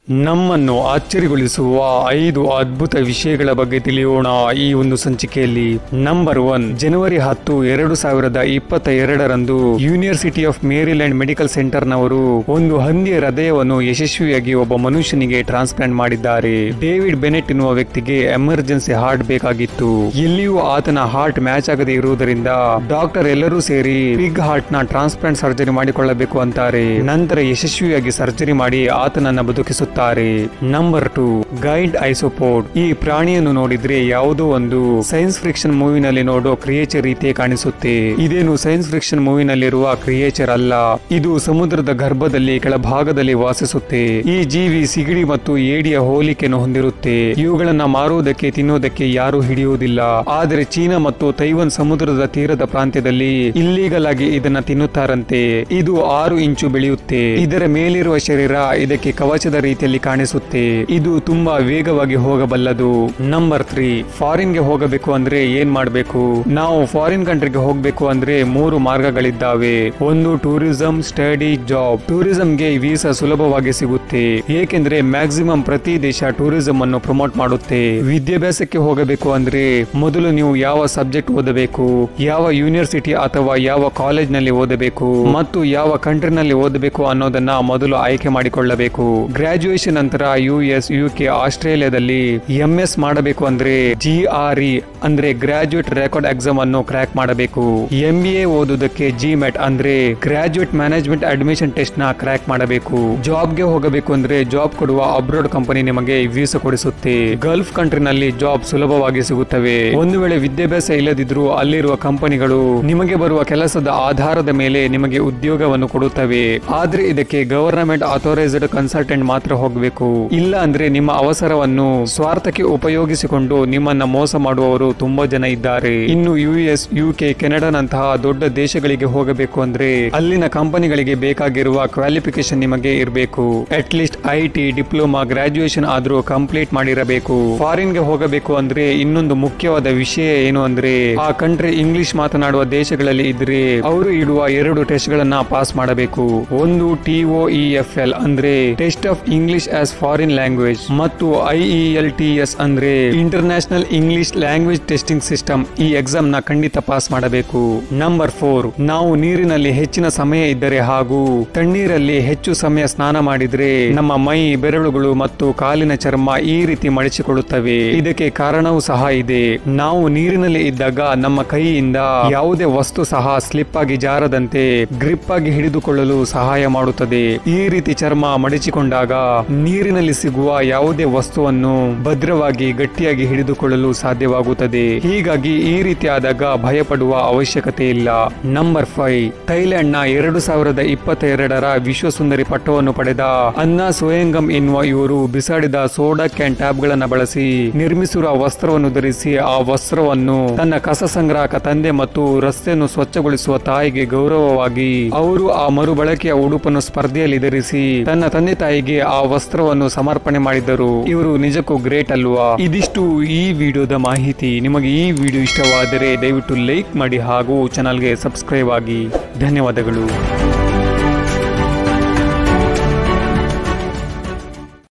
ನಮ್ಮನ್ನು ಆಶ್ಚರ್ಯಗೊಳಿಸುವ ಐದು ಅದ್ಭುತ ವಿಷಯಗಳ ಬಗ್ಗೆ ತಿಳಿಯೋಣ ಈ ಒಂದು ಸಂಚಿಕೆಯಲ್ಲಿ ನಂಬರ್ ಒನ್ ಜನವರಿ ಹತ್ತು ಎರಡು ಸಾವಿರದ ಇಪ್ಪತ್ತ ಎರಡರಂದು ಯೂನಿವರ್ಸಿಟಿ ಆಫ್ ಮೇರಿಲ್ಯಾಂಡ್ ಮೆಡಿಕಲ್ ಸೆಂಟರ್ನವರು ಒಂದು ಹಂದಿಯ ಹೃದಯವನ್ನು ಯಶಸ್ವಿಯಾಗಿ ಒಬ್ಬ ಮನುಷ್ಯನಿಗೆ ಟ್ರಾನ್ಸ್ಪ್ಲಾಂಟ್ ಮಾಡಿದ್ದಾರೆ ಡೇವಿಡ್ ಬೆನೆಟ್ ಎನ್ನುವ ವ್ಯಕ್ತಿಗೆ ಎಮರ್ಜೆನ್ಸಿ ಹಾರ್ಟ್ ಬೇಕಾಗಿತ್ತು ಎಲ್ಲಿಯೂ ಆತನ ಹಾರ್ಟ್ ಮ್ಯಾಚ್ ಆಗದೆ ಇರುವುದರಿಂದ ಡಾಕ್ಟರ್ ಎಲ್ಲರೂ ಸೇರಿ ಬಿಗ್ ಹಾರ್ಟ್ ನ ಟ್ರಾನ್ಸ್ಪ್ಲಾಂಟ್ ಸರ್ಜರಿ ಮಾಡಿಕೊಳ್ಳಬೇಕು ಅಂತಾರೆ ನಂತರ ಯಶಸ್ವಿಯಾಗಿ ಸರ್ಜರಿ ಮಾಡಿ ಆತನನ್ನ ಬದುಕಿಸುತ್ತಾರೆ ನಂಬರ್ ಟು ಗೈಡ್ ಐಸೋಪೋಡ್ ಈ ಪ್ರಾಣಿಯನ್ನು ನೋಡಿದ್ರೆ ಯಾವುದೋ ಒಂದು ಸೈನ್ಸ್ ಫ್ರಿಕ್ಷನ್ ಮೂವಿನಲ್ಲಿ ನೋಡೋ ಕ್ರಿಯೇಚರ್ ರೀತಿಯೇ ಕಾಣಿಸುತ್ತೆ ಇದೇನು ಸೈನ್ಸ್ ಫ್ರಿಕ್ಷನ್ ಮೂವಿನಲ್ಲಿರುವ ಕ್ರಿಯೇಚರ್ ಅಲ್ಲ ಇದು ಸಮುದ್ರದ ಗರ್ಭದಲ್ಲಿ ಕೆಳಭಾಗದಲ್ಲಿ ವಾಸಿಸುತ್ತೆ ಈ ಜೀವಿ ಸಿಗಿಡಿ ಮತ್ತು ಏಡಿಯ ಹೋಲಿಕೆಯನ್ನು ಹೊಂದಿರುತ್ತೆ ಇವುಗಳನ್ನ ಮಾರುವುದಕ್ಕೆ ತಿನ್ನೋದಕ್ಕೆ ಯಾರು ಹಿಡಿಯುವುದಿಲ್ಲ ಆದರೆ ಚೀನಾ ಮತ್ತು ತೈವನ್ ಸಮುದ್ರದ ತೀರದ ಪ್ರಾಂತ್ಯದಲ್ಲಿ ಇಲ್ಲೀಗಲ್ ಆಗಿ ಇದನ್ನ ತಿನ್ನುತ್ತಾರಂತೆ ಇದು ಆರು ಇಂಚು ಬೆಳೆಯುತ್ತೆ ಇದರ ಮೇಲಿರುವ ಶರೀರ ಇದಕ್ಕೆ ಕವಚದ ರೀತಿಯಲ್ಲಿ ಕಾಣಿಸುತ್ತೆ ಇದು ತುಂಬಾ ವೇಗವಾಗಿ ಹೋಗಬಲ್ಲದು ನಂಬರ್ ತ್ರೀ ಫಾರಿನ್ ಗೆ ಹೋಗಬೇಕು ಅಂದ್ರೆ ಏನ್ ಮಾಡ್ಬೇಕು ನಾವು ಫಾರಿನ್ ಕಂಟ್ರಿಗೆ ಹೋಗ್ಬೇಕು ಅಂದ್ರೆ ಮೂರು ಮಾರ್ಗಗಳಿದ್ದಾವೆ ಒಂದು ಟೂರಿಸಂ ಸ್ಟಡಿ ಜಾಬ್ ಟೂರಿಸಂ ಗೆ ವೀಸಾ ಸುಲಭವಾಗಿ ಸಿಗುತ್ತೆ ಏಕೆಂದ್ರೆ ಮ್ಯಾಕ್ಸಿಮಮ್ ಪ್ರತಿ ದೇಶ ಟೂರಿಸಂ ಅನ್ನು ಪ್ರಮೋಟ್ ಮಾಡುತ್ತೆ ವಿದ್ಯಾಭ್ಯಾಸಕ್ಕೆ ಹೋಗಬೇಕು ಅಂದ್ರೆ ಮೊದಲು ನೀವು ಯಾವ ಸಬ್ಜೆಕ್ಟ್ ಓದಬೇಕು ಯಾವ ಯೂನಿವರ್ಸಿಟಿ ಅಥವಾ ಯಾವ ಕಾಲೇಜ್ ನಲ್ಲಿ ಓದಬೇಕು ಮತ್ತು ಯಾವ ಕಂಟ್ರಿನಲ್ಲಿ ಓದಬೇಕು ಅನ್ನೋದನ್ನ ಮೊದಲು ಆಯ್ಕೆ ಮಾಡಿಕೊಳ್ಳಬೇಕು ಗ್ರಾಜುಯೇಷನ್ ನಂತರ ಯು ಎಸ್ ಯು ಕೆ ಆಸ್ಟ್ರೇಲಿಯಾದಲ್ಲಿ ಎಂ ಎಸ್ ಮಾಡಬೇಕು ಅಂದ್ರೆ ಜಿ ಆರ್ ಇ ಅಂದ್ರೆ ಗ್ರಾಜುಯೇಟ್ ರೆಕಾರ್ಡ್ ಎಕ್ಸಾಮ್ ಅನ್ನು ಕ್ರ್ಯಾಕ್ ಮಾಡಬೇಕು ಎಂ ಬಿ ಎ ಓದುವುದಕ್ಕೆ ಜಿ ಮೆಟ್ ಅಂದ್ರೆ ಗ್ರಾಜುಯೇಟ್ ಮ್ಯಾನೇಜ್ಮೆಂಟ್ ಅಡ್ಮಿಷನ್ ಟೆಸ್ಟ್ ನ ಕ್ರ್ಯಾಕ್ ಮಾಡಬೇಕು ಜಾಬ್ ಗೆ ಹೋಗಬೇಕು ಅಂದ್ರೆ ಜಾಬ್ ಕೊಡುವ ಅಬ್ರೋಡ್ ಕಂಪನಿ ನಿಮಗೆ ವೀಸಾ ಕೊಡಿಸುತ್ತೆ ಗಲ್ಫ್ ಕಂಟ್ರಿನಲ್ಲಿ ಜಾಬ್ ಸುಲಭವಾಗಿ ಸಿಗುತ್ತವೆ ಒಂದು ವೇಳೆ ವಿದ್ಯಾಭ್ಯಾಸ ಇಲ್ಲದಿದ್ರೂ ಅಲ್ಲಿರುವ ಕಂಪನಿಗಳು ನಿಮಗೆ ಬರುವ ಕೆಲಸದ ಆಧಾರದ ಮೇಲೆ ನಿಮಗೆ ಉದ್ಯೋಗವನ್ನು ಕೊಡುತ್ತವೆ ಆದ್ರೆ ಇದಕ್ಕೆ ಗವರ್ನಮೆಂಟ್ ಅಥರೈಸ್ಡ್ ಕನ್ಸಲ್ಟೆಂಟ್ ಮಾತ್ರ ಹೋಗಬೇಕು ಇಲ್ಲ ಅಂದ್ರೆ ನಿಮ್ಮ ಅವಸರವನ್ನು ಸ್ವಾರ್ಥಕ್ಕೆ ಉಪಯೋಗಿಸಿಕೊಂಡು ನಿಮ್ಮನ್ನ ಮೋಸ ಮಾಡುವವರು ತುಂಬಾ ಜನ ಇದ್ದಾರೆ ಇನ್ನು ಯು ಎಸ್ ಯು ಕೆ ಕೆನಡಾನಂತಹ ದೊಡ್ಡ ದೇಶಗಳಿಗೆ ಹೋಗಬೇಕು ಅಂದ್ರೆ ಅಲ್ಲಿನ ಕಂಪನಿಗಳಿಗೆ ಬೇಕಾಗಿರುವ ಕ್ವಾಲಿಫಿಕೇಶನ್ ನಿಮಗೆ ಇರಬೇಕು at least I T diploma graduation ಆದ್ರೂ ಕಂಪ್ಲೀಟ್ ಮಾಡಿರಬೇಕು ಫಾರಿನ್ ಗೆ ಹೋಗಬೇಕು ಅಂದ್ರೆ ಇನ್ನೊಂದು ಮುಖ್ಯವಾದ ವಿಷಯ ಏನು ಅಂದ್ರೆ ಆ ಕಂಟ್ರಿ ಇಂಗ್ಲಿಷ್ ಮಾತನಾಡುವ ದೇಶಗಳಲ್ಲಿ ಇದ್ರೆ ಅವರು ಇಡುವ ಎರಡು ಟೆಸ್ಟ್ ಗಳನ್ನ ಪಾಸ್ ಮಾಡಬೇಕು ಒಂದು T O E F L ಅಂದ್ರೆ test of English as foreign language ಮತ್ತು I E L T S ಅಂದ್ರೆ international English language testing system ಈ ಎಕ್ಸಾಮ್ ನ ಖಂಡಿತ ಪಾಸ್ ಮಾಡಬೇಕು ನಂಬರ್ ಫೋರ್ ನಾವು ನೀರಿನಲ್ಲಿ ಹೆಚ್ಚಿನ ಸಮಯ ಇದ್ದರೆ ಹಾಗೂ ತಣ್ಣೀರಲ್ಲಿ ಹೆಚ್ಚು ಸಮಯ ಸ್ನಾನ ಮಾಡಿದ್ರೆ ನಮ್ಮ ಮೈ ಬೆರಳುಗಳು ಮತ್ತು ಕಾಲಿನ ಚರ್ಮ ಈ ರೀತಿ ಮಡಿಚಿಕೊಳ್ಳುತ್ತವೆ ಇದಕ್ಕೆ ಕಾರಣವೂ ಸಹ ಇದೆ ನಾವು ನೀರಿನಲ್ಲಿ ಇದ್ದಾಗ ನಮ್ಮ ಕೈಯಿಂದ ಯಾವುದೇ ವಸ್ತು ಸಹ ಸ್ಲಿಪ್ ಆಗಿ ಜಾರದಂತೆ ಗ್ರಿಪ್ ಆಗಿ ಹಿಡಿದುಕೊಳ್ಳಲು ಸಹಾಯ ಮಾಡುತ್ತದೆ ಈ ರೀತಿ ಚರ್ಮ ಮಡಿಚಿಕೊಂಡಾಗ ನೀರಿನಲ್ಲಿ ಸಿಗುವ ಯಾವುದೇ ವಸ್ತುವನ್ನು ಭದ್ರವಾಗಿ ಗಟ್ಟಿಯಾಗಿ ಹಿಡಿದುಕೊಳ್ಳಲು ಸಾಧ್ಯವಾಗುತ್ತದೆ ಹೀಗಾಗಿ ಈ ರೀತಿ ಆದಾಗ ಭಯಪಡುವ ಅವಶ್ಯಕತೆ ಇಲ್ಲ ನಂಬರ್ ಫೈವ್ ಥೈಲ್ಯಾಂಡ್ ನ ಎರಡು ಸಾವಿರದ ಇಪ್ಪತ್ತೆರಡರ ವಿಶ್ವ ಸುಂದರಿ ಪಟ್ಟವನ್ನು ಪಡೆದ ಅನ್ನಾ ಸೋಯಂಗಂ ಎನ್ನುವ ಇವರು ಬಿಸಾಡಿದ ಸೋಡಾ ಕ್ಯಾನ್ ಟ್ಯಾಬ್ ಗಳನ್ನ ಬಳಸಿ ನಿರ್ಮಿಸಿರುವ ವಸ್ತ್ರವನ್ನು ಧರಿಸಿ ಆ ವಸ್ತ್ರವನ್ನು ತನ್ನ ಕಸ ಸಂಗ್ರಾಹಕ ತಂದೆ ಮತ್ತು ರಸ್ತೆಯನ್ನು ಸ್ವಚ್ಛಗೊಳಿಸುವ ತಾಯಿಗೆ ಗೌರವವಾಗಿ ಅವರು ಆ ಮರುಬಳಕೆಯ ಉಡುಪನ್ನು ಸ್ಪರ್ಧೆಯಲ್ಲಿ ಧರಿಸಿ ತನ್ನ ತಂದೆ ತಾಯಿಗೆ ಆ ವಸ್ತ್ರವನ್ನು ಸಮರ್ಪಣೆ ಮಾಡಿದ್ದರು ಇವರು ನಿಜಕ್ಕೂ ಗ್ರೇಟ್ ಅಲ್ವಾ ಇದಿಷ್ಟು ಈ ವಿಡಿಯೋದ ಮಾಹಿತಿ ನಿಮಗೆ ಈ ವಿಡಿಯೋ ಇಷ್ಟವಾದರೆ ದಯವಿಟ್ಟು ಲೈಕ್ ಮಾಡಿ ಹಾಗೂ ಚಾನಲ್ಗೆ ಸಬ್ಸ್ಕ್ರೈಬ್ ಆಗಿ ಧನ್ಯವಾದಗಳು